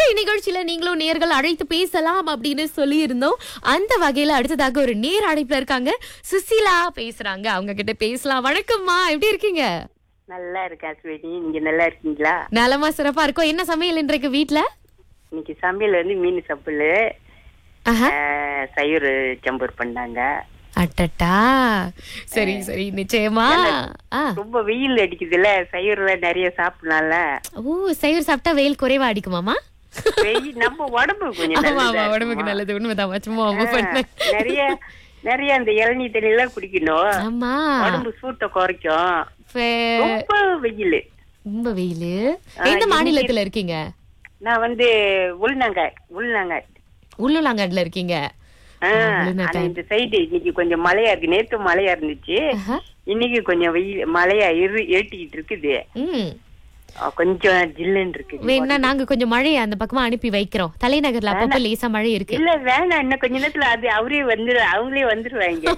இன்றைய நிகழ்ச்சியில நீங்களும் நேர்கள் அழைத்து பேசலாம் அப்படின்னு சொல்லியிருந்தோம் அந்த வகையில அடுத்ததாக ஒரு நேர் அழைப்புல இருக்காங்க சுசீலா பேசுறாங்க அவங்க கிட்ட பேசலாம் வணக்கம்மா எப்படி இருக்கீங்க நல்லா இருக்கா ஸ்வீட்டி நீங்க நல்லா இருக்கீங்களா நலமா சிறப்பா இருக்கோம் என்ன சமையல் இன்றைக்கு வீட்ல இன்னைக்கு சமையல் வந்து மீன் சப்புள் ஆஹா. சயிறு சம்பூர் பண்ணாங்க அட்டட்டா சரி சரி நிச்சயமா ஆ. ரொம்ப வெயில் அடிக்குதுல்ல சயிறுல நிறைய சாப்பிடலாம்ல ஓ சைவர் சாப்பிட்டா வெயில் குறைவா அடிக்குமாமா வெயில் நம்ம உடம்பு கொஞ்சம் ஆமா நல்லதா ஆமா உடம்புக்கு இருக்குமா? நல்லது உண்மைதான் சும்மா ஆ, அம்மா பண்ணேன் நிறைய நிறைய அந்த இளநீ தண்ணி எல்லாம் குடிக்கணும் ஆமா உடம்பு சூட்டை குறைக்கும் ஃபே- ரொம்ப வெயில் ரொம்ப வெயிலு ஆ, எந்த இன்னைக்கு- மாநிலத்துல இருக்கீங்க நான் வந்து உள்நாங்காய் உள்நாங்காய் உள்ளுலாங்காடுல இருக்கீங்க ஆ, உள்நாங்காய். ஆனா இந்த சைடு இன்னைக்கு கொஞ்சம் மழையா இருக்கு நேத்து மழையா இருந்துச்சு ஆஹா. இன்னைக்கு கொஞ்சம் வெயில் மழையா இரு ஏட்டிக்கிட்டு இருக்குது ம் ஆ, கொஞ்சம் ஜில்லுன்னு இருக்குது வேணா நாங்க கொஞ்சம் மழையை அந்த பக்கமா அனுப்பி வைக்கிறோம் தலைநகர்ல அப்பப்ப லேசா மழை இருக்கு இல்ல வேணாம் இன்னும் கொஞ்ச நேரத்துல அது அவரே வந்துரு அவங்களே வந்துருவாங்க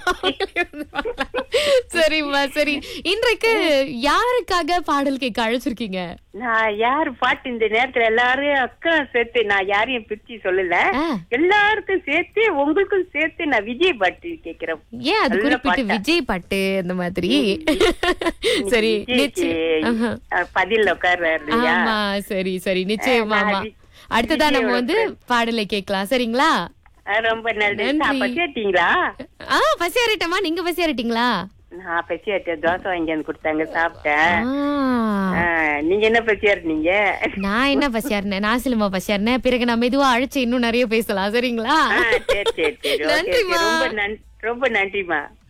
சரிம்மா சரி இன்றைக்கு யாருக்காக பாடல் கேட்க அழைச்சிருக்கீங்க நான் யாரு பாட்டு இந்த நேரத்துல எல்லாரும் அக்கா சேர்த்து நான் யாரையும் பிரிச்சு சொல்லல ஆ. எல்லாருக்கும் சேர்த்து உங்களுக்கும் சேர்த்து நான் விஜய் பாட்டு கேக்குறேன் ஏன் அது நல்ல குறிப்பிட்டு பாட்டா. விஜய் பாட்டு அந்த மாதிரி சரி விஜய்க்கு, நிச்சயம் ஆஹா. அஹ், பதில்ல உட்கார்றாரு இல்லையா ஆமா சரி சரி நிச்சயமா நான் ஆமா வி- அடுத்ததா நம்ம விஜயோட வந்து பாடலை கேட்கலாம் சரிங்களா அஹ், ரொம்ப நல்லது நன்றி. நான் பசியாட்டீங்களா ஆ பசியாரிட்டமா நீங்க பசியாரிட்டீங்களா நான் பசியாட்ட தோசை வாங்கி வந்து கொடுத்தாங்க சாப்பிட்டேன் ஆ. அஹ், நீங்க என்ன பசியாருனீங்க நான் என்ன பசியாருனேன் நான் சிலமா பசியாருனேன் பிறகு நான் மெதுவா அழைச்சு இன்னும் நிறைய பேசலாம் சரிங்களா ஆ, சரி சரி சரி ஓகே, ஓகே நன்றிம்மா. ரொம்ப நன் ரொம்ப நன்றிமா